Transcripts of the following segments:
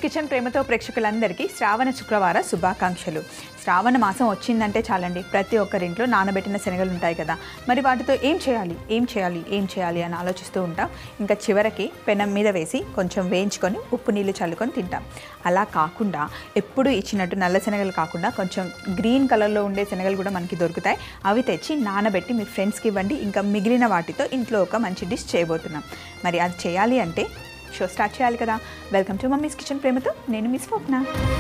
Kitchen ప్రేమతో ప్రేక్షకులందరికీ శ్రావణ శుక్రవార శుభాకాంక్షలు శ్రావణ మాసం వచ్చిందంటే చాలండి ప్రతి ఒక్కరింట్లో నానబెట్టిన శనగలు ఉంటాయి కదా మరి వాటితో ఏం చేయాలి ఏం చేయాలి ఏం చేయాలి అని ఆలోచిస్తూ ఉంటాం ఇంకా చివరికి పెనం మీద వేసి కొంచెం వేయించుకొని ఉప్పు నీళ్ళు చల్లుకొని తింటాం అలా కాకుండా ఎప్పుడు ఇచ్చినట్టు నల్ల శనగలు కాకుండా కొంచెం గ్రీన్ కలర్లో ఉండే శనగలు కూడా మనకి దొరుకుతాయి అవి తెచ్చి నానబెట్టి మీ ఫ్రెండ్స్కి ఇవ్వండి ఇంకా మిగిలిన వాటితో ఇంట్లో ఒక మంచి డిష్ చేయబోతున్నాం మరి అది చేయాలి అంటే షో స్టార్ట్ చేయాలి కదా వెల్కమ్ టు మమ్మీస్ కిచెన్ ప్రేమతో నేను మిస్ స్వప్న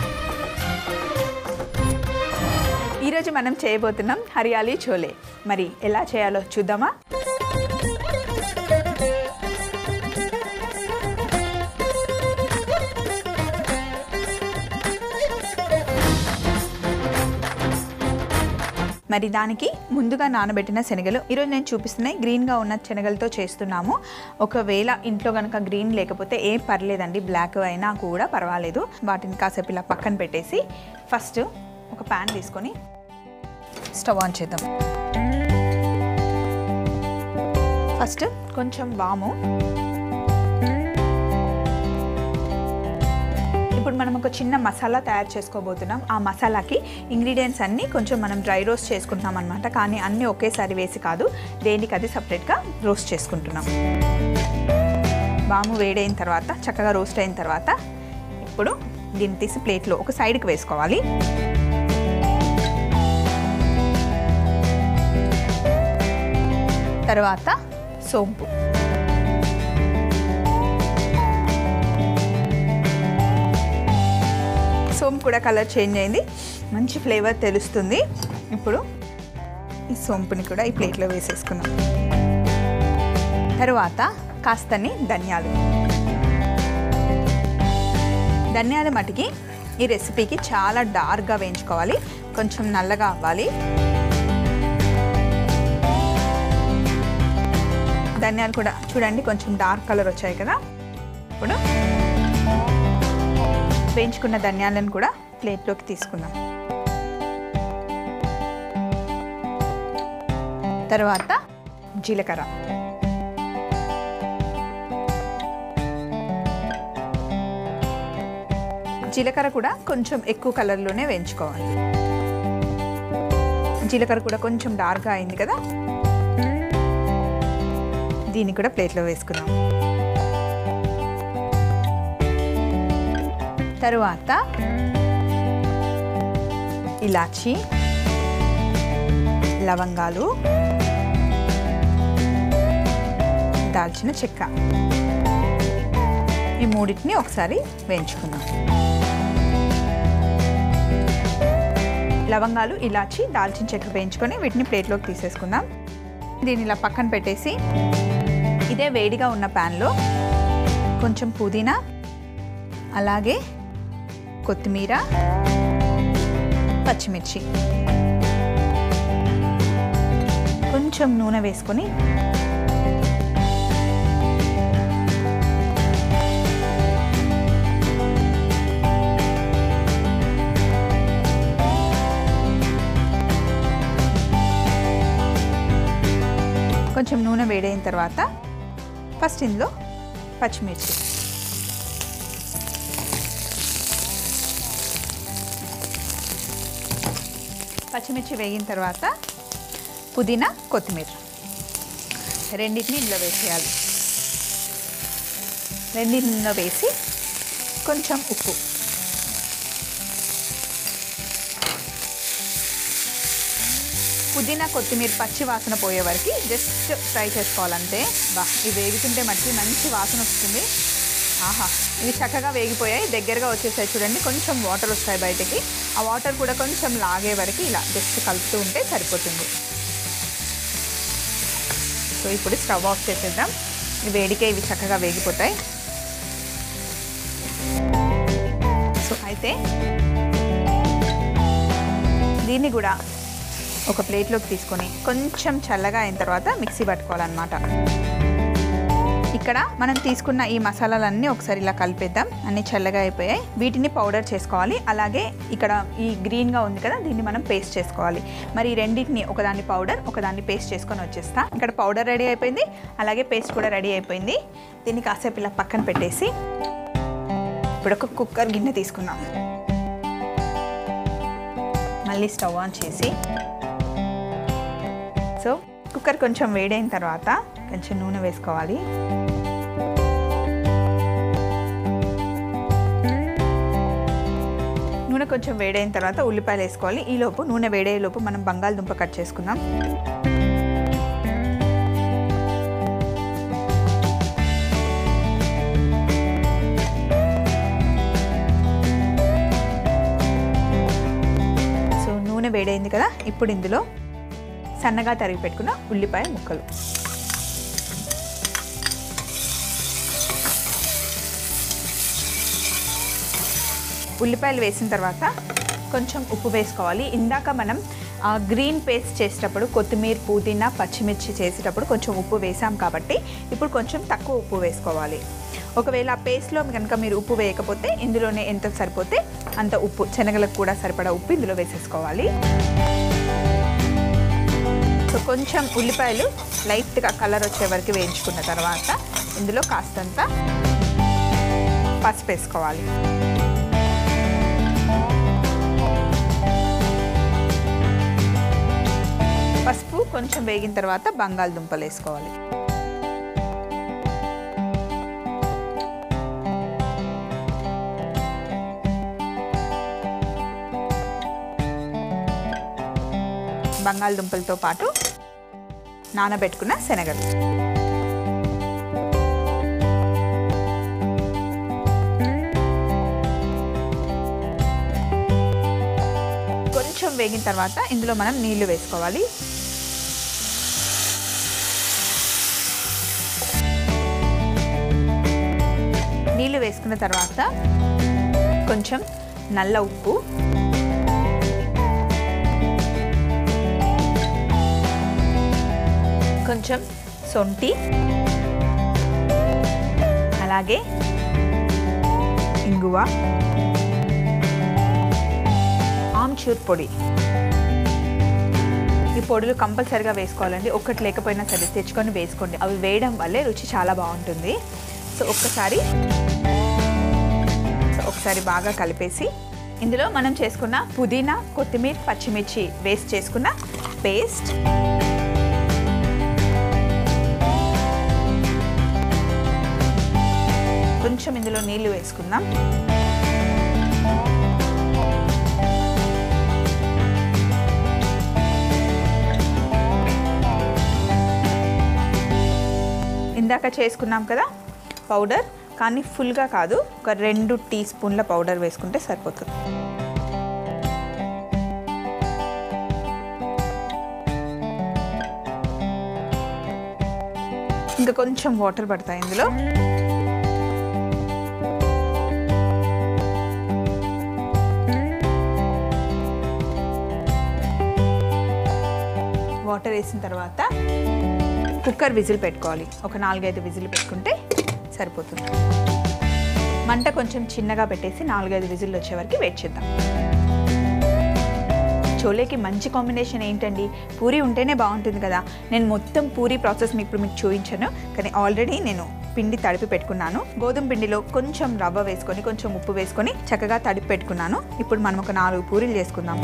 ఈరోజు మనం చేయబోతున్నాం హరియాలి చోలే మరి ఎలా చేయాలో చూద్దామా మరి దానికి ముందుగా నానబెట్టిన శనగలు ఈరోజు నేను చూపిస్తున్నాయి గ్రీన్గా ఉన్న శనగలతో చేస్తున్నాము ఒకవేళ ఇంట్లో కనుక గ్రీన్ లేకపోతే ఏం పర్లేదండి బ్లాక్ అయినా కూడా పర్వాలేదు వాటిని కాసేపు ఇలా పక్కన పెట్టేసి ఫస్ట్ ఒక ప్యాన్ తీసుకొని స్టవ్ ఆన్ చేద్దాం ఫస్ట్ కొంచెం వాము ఇప్పుడు మనం ఒక చిన్న మసాలా తయారు చేసుకోబోతున్నాం ఆ మసాలాకి ఇంగ్రీడియంట్స్ అన్నీ కొంచెం మనం డ్రై రోస్ట్ చేసుకుంటున్నాం అనమాట కానీ అన్నీ ఒకేసారి వేసి కాదు దేనికి అది సపరేట్గా రోస్ట్ చేసుకుంటున్నాం వాము వేడైన తర్వాత చక్కగా రోస్ట్ అయిన తర్వాత ఇప్పుడు దీన్ని తీసి ప్లేట్లో ఒక సైడ్కి వేసుకోవాలి తర్వాత సోంపు సోంపు కూడా కలర్ చేంజ్ అయింది మంచి ఫ్లేవర్ తెలుస్తుంది ఇప్పుడు ఈ సోంపుని కూడా ఈ ప్లేట్లో వేసేసుకున్నాం తరువాత కాస్తని ధనియాలు ధనియాల మటుకి ఈ రెసిపీకి చాలా డార్క్గా వేయించుకోవాలి కొంచెం నల్లగా అవ్వాలి ధనియాలు కూడా చూడండి కొంచెం డార్క్ కలర్ వచ్చాయి కదా ఇప్పుడు వేయించుకున్న ధనియాలను కూడా ప్లేట్లోకి తీసుకుందాం తర్వాత జీలకర్ర జీలకర్ర కూడా కొంచెం ఎక్కువ కలర్లోనే వేయించుకోవాలి జీలకర్ర కూడా కొంచెం డార్క్గా అయింది కదా దీన్ని కూడా ప్లేట్లో వేసుకుందాం తరువాత ఇలాచి లవంగాలు దాల్చిన చెక్క ఈ మూడింటిని ఒకసారి వేయించుకుందాం లవంగాలు ఇలాచి దాల్చిన చెక్క వేయించుకొని వీటిని ప్లేట్లోకి తీసేసుకుందాం దీన్ని ఇలా పక్కన పెట్టేసి ఇదే వేడిగా ఉన్న ప్యాన్లో కొంచెం పుదీనా అలాగే కొత్తిమీర పచ్చిమిర్చి కొంచెం నూనె వేసుకొని కొంచెం నూనె వేడైన తర్వాత ఫస్ట్ ఇందులో పచ్చిమిర్చి పచ్చిమిర్చి వేగిన తర్వాత పుదీనా కొత్తిమీర రెండింటిని ఇందులో వేసేయాలి రెండింటిని ఇందులో వేసి కొంచెం ఉప్పు పుదీనా కొత్తిమీర పచ్చి వాసన పోయే వరకు జస్ట్ ఫ్రై చేసుకోవాలంటే బా ఇవి వేగుతుంటే మట్టి మంచి వాసన వస్తుంది ఆహా ఇవి చక్కగా వేగిపోయాయి దగ్గరగా వచ్చేసాయి చూడండి కొంచెం వాటర్ వస్తాయి బయటకి ఆ వాటర్ కూడా కొంచెం లాగే వరకు ఇలా జస్ట్ కలుపుతూ ఉంటే సరిపోతుంది సో ఇప్పుడు స్టవ్ ఆఫ్ చేసేద్దాం ఈ వేడికే ఇవి చక్కగా వేగిపోతాయి సో అయితే దీన్ని కూడా ఒక ప్లేట్లోకి తీసుకొని కొంచెం చల్లగా అయిన తర్వాత మిక్సీ పట్టుకోవాలన్నమాట ఇక్కడ మనం తీసుకున్న ఈ మసాలాలన్నీ ఒకసారి ఇలా కలిపేద్దాం అన్ని చల్లగా అయిపోయాయి వీటిని పౌడర్ చేసుకోవాలి అలాగే ఇక్కడ ఈ గ్రీన్గా ఉంది కదా దీన్ని మనం పేస్ట్ చేసుకోవాలి మరి ఈ రెండింటిని ఒకదాన్ని పౌడర్ ఒకదాన్ని పేస్ట్ చేసుకొని వచ్చేస్తా ఇక్కడ పౌడర్ రెడీ అయిపోయింది అలాగే పేస్ట్ కూడా రెడీ అయిపోయింది దీన్ని కాసేపు ఇలా పక్కన పెట్టేసి ఇప్పుడు ఒక కుక్కర్ గిన్నె తీసుకుందాం మళ్ళీ స్టవ్ ఆన్ చేసి సో కుక్కర్ కొంచెం వేడైన తర్వాత కొంచెం నూనె వేసుకోవాలి నూనె కొంచెం వేడైన తర్వాత ఉల్లిపాయలు వేసుకోవాలి ఈ లోపు నూనె వేడే లోపు మనం బంగాళదుంప కట్ చేసుకుందాం సో నూనె వేడైంది కదా ఇప్పుడు ఇందులో సన్నగా తరిగి పెట్టుకున్న ఉల్లిపాయ ముక్కలు ఉల్లిపాయలు వేసిన తర్వాత కొంచెం ఉప్పు వేసుకోవాలి ఇందాక మనం ఆ, గ్రీన్ పేస్ట్ చేసేటప్పుడు కొత్తిమీర పుదీనా పచ్చిమిర్చి చేసేటప్పుడు కొంచెం ఉప్పు వేసాం కాబట్టి ఇప్పుడు కొంచెం తక్కువ ఉప్పు వేసుకోవాలి ఒకవేళ ఆ పేస్ట్లో కనుక మీరు ఉప్పు వేయకపోతే ఇందులోనే ఎంత సరిపోతే అంత ఉప్పు శనగలకు కూడా సరిపడా ఉప్పు ఇందులో వేసేసుకోవాలి సో కొంచెం ఉల్లిపాయలు లైట్గా కలర్ వచ్చే వరకు వేయించుకున్న తర్వాత ఇందులో కాస్తంత పసుపు వేసుకోవాలి పసుపు కొంచెం వేగిన తర్వాత బంగాళదుంపలు వేసుకోవాలి బంగాళదుంపలతో పాటు నానబెట్టుకున్న శనగలు కొంచెం వేగిన తర్వాత ఇందులో మనం నీళ్లు వేసుకోవాలి నీళ్లు వేసుకున్న తర్వాత కొంచెం నల్ల ఉప్పు కొంచెం సొంటి అలాగే ఇంగువ ఆమ్చూర్ పొడి ఈ పొడులు కంపల్సరిగా వేసుకోవాలండి ఒక్కటి లేకపోయినా సరే తెచ్చుకొని వేసుకోండి అవి వేయడం వల్లే రుచి చాలా బాగుంటుంది సో ఒక్కసారి సో ఒకసారి బాగా కలిపేసి ఇందులో మనం చేసుకున్న పుదీనా కొత్తిమీర పచ్చిమిర్చి వేస్ట్ చేసుకున్న పేస్ట్ కొంచెం ఇందులో నీళ్లు వేసుకుందాం ఇందాక చేసుకున్నాం కదా పౌడర్ కానీ ఫుల్గా కాదు ఒక రెండు టీ స్పూన్ల పౌడర్ వేసుకుంటే సరిపోతుంది ఇంకా కొంచెం వాటర్ పడతాయి ఇందులో వాటర్ వేసిన తర్వాత కుక్కర్ విజిల్ పెట్టుకోవాలి ఒక నాలుగైదు విజిల్ పెట్టుకుంటే సరిపోతుంది మంట కొంచెం చిన్నగా పెట్టేసి నాలుగైదు విజిల్ వచ్చే వరకు వెయిట్ చేద్దాం చోలేకి మంచి కాంబినేషన్ ఏంటండి పూరి ఉంటేనే బాగుంటుంది కదా నేను మొత్తం పూరి ప్రాసెస్ మీకు ఇప్పుడు మీకు చూపించాను కానీ ఆల్రెడీ నేను పిండి తడిపి పెట్టుకున్నాను గోధుమ పిండిలో కొంచెం రవ్వ వేసుకొని కొంచెం ఉప్పు వేసుకొని చక్కగా తడిపి పెట్టుకున్నాను ఇప్పుడు మనం ఒక నాలుగు పూరీలు చేసుకుందాం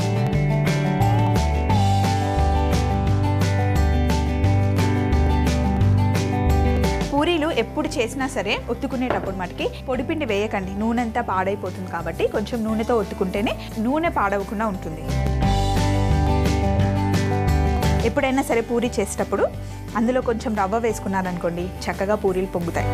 పూరీలు ఎప్పుడు చేసినా సరే ఒత్తుకునేటప్పుడు మటుకి పొడిపిండి వేయకండి నూనె అంతా పాడైపోతుంది కాబట్టి కొంచెం నూనెతో ఒత్తుకుంటేనే నూనె పాడవకుండా ఉంటుంది ఎప్పుడైనా సరే పూరి చేసేటప్పుడు అందులో కొంచెం రవ్వ వేసుకున్నారనుకోండి చక్కగా పూరీలు పొంగుతాయి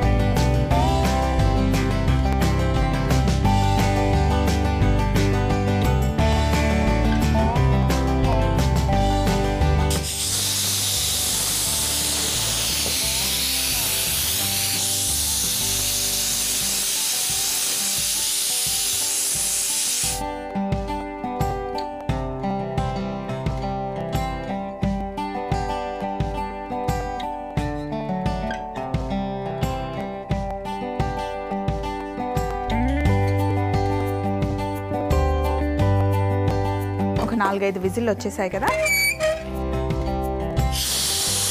ఒక నాలుగైదు విజిల్ వచ్చేసాయి కదా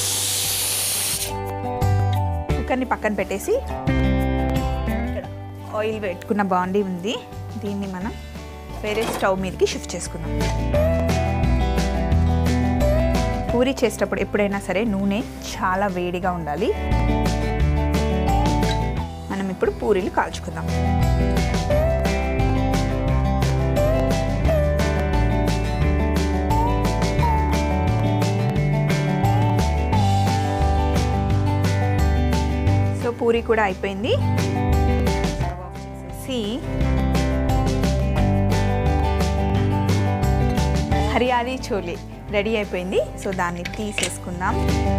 కుక్కర్ని పక్కన పెట్టేసి ఇక్కడ ఆయిల్ పెట్టుకున్న బాండీ ఉంది దీన్ని మనం వేరే స్టవ్ మీదకి షిఫ్ట్ చేసుకుందాం పూరి చేసేటప్పుడు ఎప్పుడైనా సరే నూనె చాలా వేడిగా ఉండాలి మనం ఇప్పుడు పూరీలు కాల్చుకుందాం సో పూరి కూడా అయిపోయింది స్టవ్ ఆఫ్ చేసేసి హరియాలి చోలే రెడీ అయిపోయింది సో దాన్ని తీసేసుకుందాం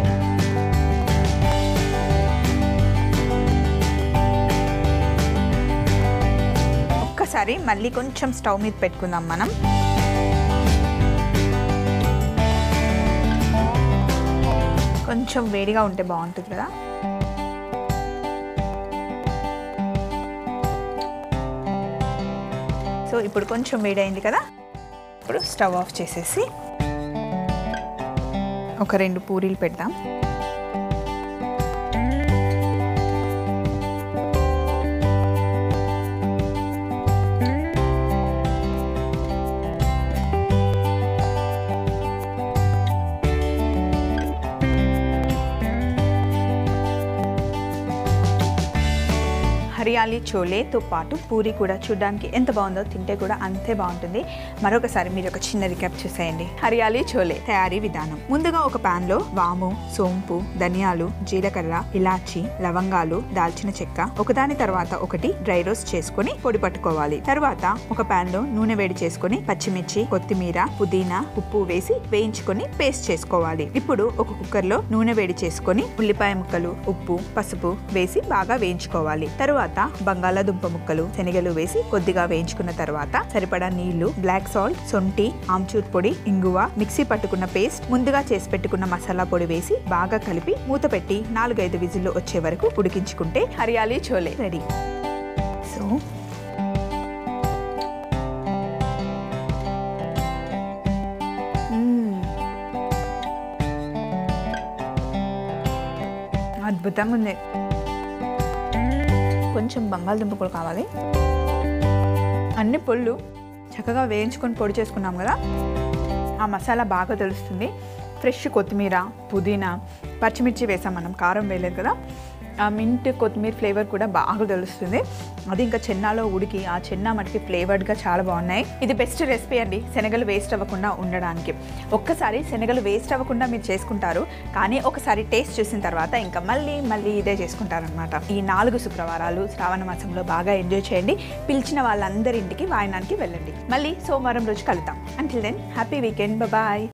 ఒక్కసారి మళ్ళీ కొంచెం స్టవ్ మీద పెట్టుకుందాం మనం కొంచెం వేడిగా ఉంటే బాగుంటుంది కదా సో ఇప్పుడు కొంచెం వేడైంది కదా ఇప్పుడు స్టవ్ ఆఫ్ చేసేసి ఒక రెండు పూరీలు పెడదాం హరియాలి చోలేతో పాటు పూరి కూడా చూడడానికి ఎంత బాగుందో తింటే కూడా అంతే బాగుంటుంది మరొకసారి మీరు ఒక చిన్న రికాప్ చూసేయండి హరియాలి చోలే తయారీ విధానం ముందుగా ఒక పాన్ లో వాము సోంపు ధనియాలు జీలకర్ర ఇలాచి లవంగాలు దాల్చిన చెక్క ఒకదాని తర్వాత ఒకటి డ్రై రోస్ట్ చేసుకొని పొడి పట్టుకోవాలి తర్వాత ఒక పాన్ లో నూనె వేడి చేసుకొని పచ్చిమిర్చి కొత్తిమీర పుదీనా ఉప్పు వేసి వేయించుకొని పేస్ట్ చేసుకోవాలి ఇప్పుడు ఒక కుక్కర్ లో నూనె వేడి చేసుకొని ఉల్లిపాయ ముక్కలు ఉప్పు పసుపు వేసి బాగా వేయించుకోవాలి తరువాత బంగాళాదుంప ముక్కలు శనగలు వేసి కొద్దిగా వేయించుకున్న తర్వాత సరిపడా నీళ్లు బ్లాక్ సాల్ట్ సొంటి ఆమ్చూర్ పొడి ఇంగువ మిక్సీ పట్టుకున్న పేస్ట్ ముందుగా చేసి పెట్టుకున్న మసాలా పొడి వేసి బాగా కలిపి మూత పెట్టి నాలుగైదు విజిల్లు వచ్చే వరకు ఉడికించుకుంటే హరియాలి చోలే రెడీ సో మ్మ్. అద్భుతంగా ఉంది కొంచెం బంగాళదుంప కూడా కావాలి అన్ని పొళ్ళు చక్కగా వేయించుకొని పొడి చేసుకున్నాం కదా ఆ మసాలా బాగా తెలుస్తుంది ఫ్రెష్ కొత్తిమీర పుదీనా పచ్చిమిర్చి వేసాం మనం కారం వేయలేదు కదా ఆ మింట్ కొత్తిమీర ఫ్లేవర్ కూడా బాగా తెలుస్తుంది అది ఇంకా చెన్నాలో ఉడికి ఆ చెన్నా మటుకి ఫ్లేవర్డ్గా చాలా బాగున్నాయి ఇది బెస్ట్ రెసిపీ అండి శనగలు వేస్ట్ అవ్వకుండా ఉండడానికి ఒక్కసారి శనగలు వేస్ట్ అవ్వకుండా మీరు చేసుకుంటారు కానీ ఒకసారి టేస్ట్ చూసిన తర్వాత ఇంకా మళ్ళీ మళ్ళీ ఇదే చేసుకుంటారనమాట ఈ నాలుగు శుక్రవారాలు శ్రావణ మాసంలో బాగా ఎంజాయ్ చేయండి పిలిచిన వాళ్ళందరింటికి వాయనానికి వెళ్ళండి మళ్ళీ సోమవారం రోజు కలుద్దాం until then happy weekend bye